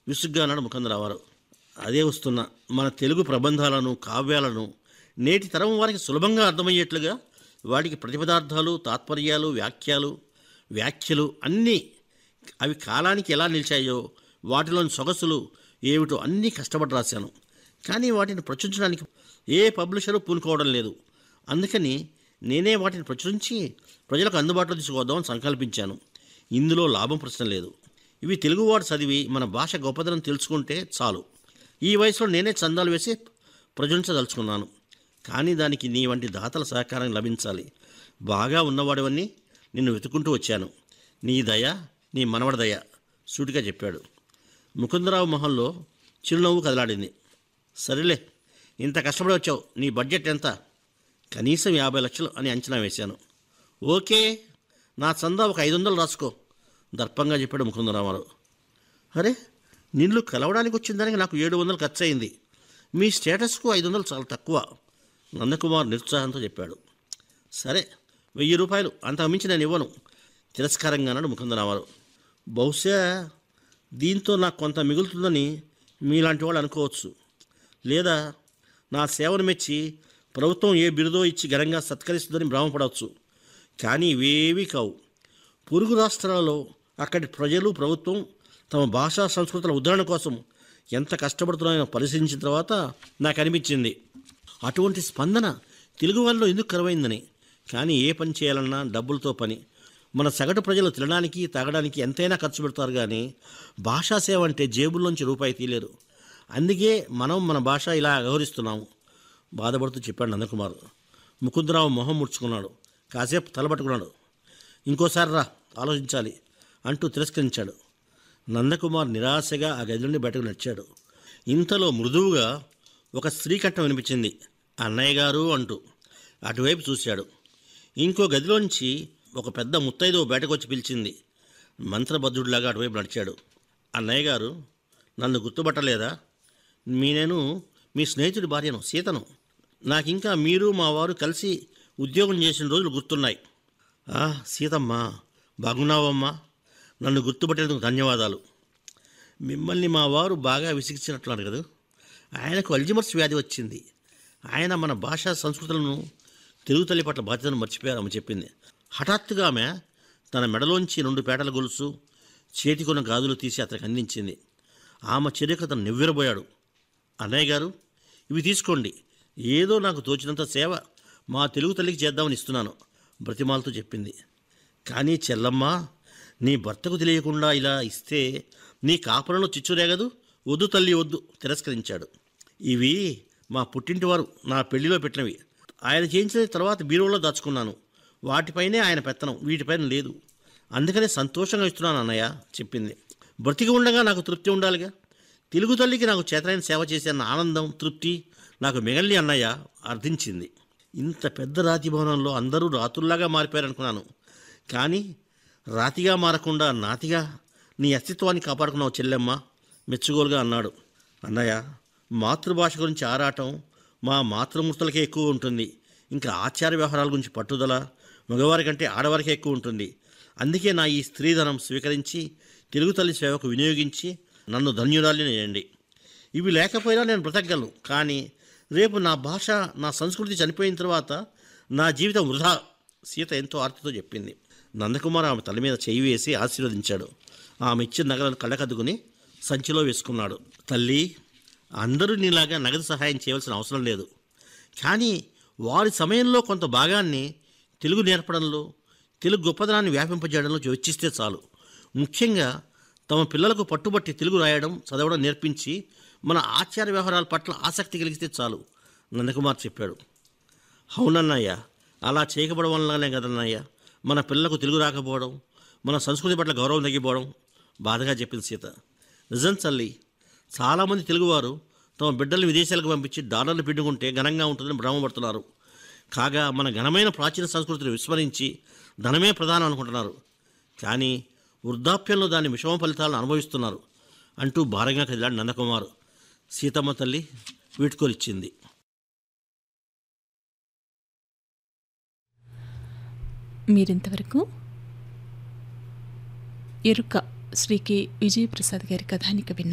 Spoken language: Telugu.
విసుగ్గా అన్నాడు ముకుందరావారు అదే వస్తున్న మన తెలుగు ప్రబంధాలను కావ్యాలను నేటి తరం వారికి సులభంగా అర్థమయ్యేట్లుగా వాటికి ప్రతిపదార్థాలు తాత్పర్యాలు వ్యాఖ్యలు వ్యాఖ్యలు అన్నీ అవి కాలానికి ఎలా నిలిచాయో వాటిలోని సొగసులు ఏమిటో అన్నీ కష్టపడి రాశాను కానీ వాటిని ప్రచురించడానికి ఏ పబ్లిషరు పూనుకోవడం లేదు అందుకని నేనే వాటిని ప్రచురించి ప్రజలకు అందుబాటులో తీసుకువద్దామని సంకల్పించాను ఇందులో లాభం ప్రశ్న లేదు ఇవి తెలుగువాడు చదివి మన భాష గొప్పదనం తెలుసుకుంటే చాలు ఈ వయసులో నేనే చందాలు వేసి ప్రచురించదలుచుకున్నాను కానీ దానికి నీ వంటి దాతల సహకారం లభించాలి బాగా ఉన్నవాడివన్నీ నిన్ను వెతుకుంటూ వచ్చాను నీ దయ నీ మనవడి దయ సూటిగా చెప్పాడు ముకుందరావు మొహంలో చిరునవ్వు కదలాడింది సరేలే ఇంత కష్టపడి వచ్చావు నీ బడ్జెట్ ఎంత కనీసం యాభై లక్షలు అని అంచనా వేశాను ఓకే నా చందా ఒక ఐదు వందలు రాసుకో దర్పంగా చెప్పాడు ముకుందరామారావు అరే నిన్ను కలవడానికి వచ్చిన దానికి నాకు ఏడు వందలు ఖర్చు అయింది మీ స్టేటస్కు ఐదు వందలు చాలా తక్కువ నందకుమార్ నిరుత్సాహంతో చెప్పాడు సరే వెయ్యి రూపాయలు అంతకు మించి నేను ఇవ్వను తిరస్కారంగా అన్నాడు ముకుందరామారావు బహుశా దీంతో నాకు కొంత మిగులుతుందని మీలాంటి వాళ్ళు అనుకోవచ్చు లేదా నా సేవను మెచ్చి ప్రభుత్వం ఏ బిరుదో ఇచ్చి ఘనంగా సత్కరిస్తుందని భ్రమపడవచ్చు కానీ ఇవేవీ కావు పొరుగు రాష్ట్రాలలో అక్కడి ప్రజలు ప్రభుత్వం తమ భాషా సంస్కృతుల ఉద్ధరణ కోసం ఎంత కష్టపడుతున్నాయో పరిశీలించిన తర్వాత నాకు అనిపించింది అటువంటి స్పందన తెలుగు వాళ్ళలో ఎందుకు కరువైందని కానీ ఏ పని చేయాలన్నా డబ్బులతో పని మన సగటు ప్రజలు తినడానికి తాగడానికి ఎంతైనా ఖర్చు పెడతారు కానీ భాషా సేవ అంటే జేబుల్లోంచి రూపాయి తీయలేరు అందుకే మనం మన భాష ఇలా వ్యవహరిస్తున్నాము బాధపడుతూ చెప్పాడు నందకుమార్ ముకుందరావు మొహం ముడుచుకున్నాడు కాసేపు తలపట్టుకున్నాడు ఇంకోసారి రా ఆలోచించాలి అంటూ తిరస్కరించాడు నందకుమార్ నిరాశగా ఆ గది నుండి బయటకు నడిచాడు ఇంతలో మృదువుగా ఒక స్త్రీ కంఠం వినిపించింది అన్నయ్య గారు అంటూ అటువైపు చూశాడు ఇంకో గదిలోంచి ఒక పెద్ద ముత్తైదో బయటకు వచ్చి పిలిచింది మంత్రబద్ధుడిలాగా అటువైపు నడిచాడు అన్నయ్య గారు నన్ను గుర్తుపట్టలేదా మీ నేను మీ స్నేహితుడి భార్యను సీతను నాకింకా మీరు మా వారు కలిసి ఉద్యోగం చేసిన రోజులు గుర్తున్నాయి ఆ సీతమ్మా బాగున్నావమ్మా నన్ను గుర్తుపట్టేందుకు ధన్యవాదాలు మిమ్మల్ని మా వారు బాగా విసిగించినట్లున్నారు కదా ఆయనకు అల్జిమర్స్ వ్యాధి వచ్చింది ఆయన మన భాషా సంస్కృతులను తెలుగు తల్లి పట్ల బాధ్యతను మర్చిపోయారని చెప్పింది హఠాత్తుగా ఆమె తన మెడలోంచి రెండు పేటల గొలుసు చేతికొన్న గాజులు తీసి అతనికి అందించింది ఆమె చర్యకు అతను నివ్వెరబోయాడు అన్నయ్య గారు ఇవి తీసుకోండి ఏదో నాకు తోచినంత సేవ మా తెలుగు తల్లికి చేద్దామని ఇస్తున్నాను బ్రతిమాలతో చెప్పింది కానీ చెల్లమ్మ నీ భర్తకు తెలియకుండా ఇలా ఇస్తే నీ కాపురంలో చిచ్చురేగదు వద్దు తల్లి వద్దు తిరస్కరించాడు ఇవి మా పుట్టింటి వారు నా పెళ్లిలో పెట్టినవి ఆయన చేయించిన తర్వాత బీరువాలో దాచుకున్నాను వాటిపైనే ఆయన పెత్తనం వీటిపైన లేదు అందుకనే సంతోషంగా ఇస్తున్నాను అన్నయ్య చెప్పింది బ్రతికి ఉండగా నాకు తృప్తి ఉండాలిగా తెలుగు తల్లికి నాకు చేతనైన సేవ చేసిన ఆనందం తృప్తి నాకు మిగల్ని అన్నయ్య అర్థించింది ఇంత పెద్ద రాతి భవనంలో అందరూ రాతుల్లాగా మారిపోయారనుకున్నాను కానీ రాతిగా మారకుండా నాతిగా నీ అస్తిత్వాన్ని కాపాడుకున్నావు చెల్లెమ్మ మెచ్చుగోలుగా అన్నాడు అన్నయ్య మాతృభాష గురించి ఆరాటం మా మాతృమూర్తులకే ఎక్కువ ఉంటుంది ఇంకా ఆచార వ్యవహారాల గురించి పట్టుదల మగవారి కంటే ఆడవారికే ఎక్కువ ఉంటుంది అందుకే నా ఈ స్త్రీధనం స్వీకరించి తెలుగు తల్లి సేవకు వినియోగించి నన్ను ధన్యురాలిని చేయండి ఇవి లేకపోయినా నేను బ్రతకగలను కానీ రేపు నా భాష నా సంస్కృతి చనిపోయిన తర్వాత నా జీవితం వృధా సీత ఎంతో ఆర్తితో చెప్పింది నందకుమార్ ఆమె తల మీద చేయి వేసి ఆశీర్వదించాడు ఆమె ఇచ్చిన నగలను కళ్ళకద్దుకుని సంచిలో వేసుకున్నాడు తల్లి అందరూ నీలాగా నగదు సహాయం చేయవలసిన అవసరం లేదు కానీ వారి సమయంలో కొంత భాగాన్ని తెలుగు నేర్పడంలో తెలుగు గొప్పదనాన్ని వ్యాపింపజేయడంలో వెచ్చిస్తే చాలు ముఖ్యంగా తమ పిల్లలకు పట్టుబట్టి తెలుగు రాయడం చదవడం నేర్పించి మన ఆచార వ్యవహారాల పట్ల ఆసక్తి కలిగిస్తే చాలు నందకుమార్ చెప్పాడు అవునన్నయ్య అలా చేయకపోవడం వల్లనే కదన్నయ్య మన పిల్లలకు తెలుగు రాకపోవడం మన సంస్కృతి పట్ల గౌరవం తగ్గిపోవడం బాధగా చెప్పింది సీత నిజం తల్లి చాలామంది తెలుగువారు తమ బిడ్డల్ని విదేశాలకు పంపించి డాలర్లు పిండుకుంటే ఘనంగా ఉంటుందని భ్రమపడుతున్నారు కాగా మన ఘనమైన ప్రాచీన సంస్కృతిని విస్మరించి ధనమే ప్రధానం అనుకుంటున్నారు కానీ వృద్ధాప్యంలో దాని విషమ ఫలితాలను అనుభవిస్తున్నారు అంటూ భారంగా కదిలాడు నందకుమారు సీతమ్మ తల్లి వీడ్కోలిచ్చింది మీరింతవరకు ఎరుక శ్రీ కె విజయప్రసాద్ గారి కథానిక విన్నారు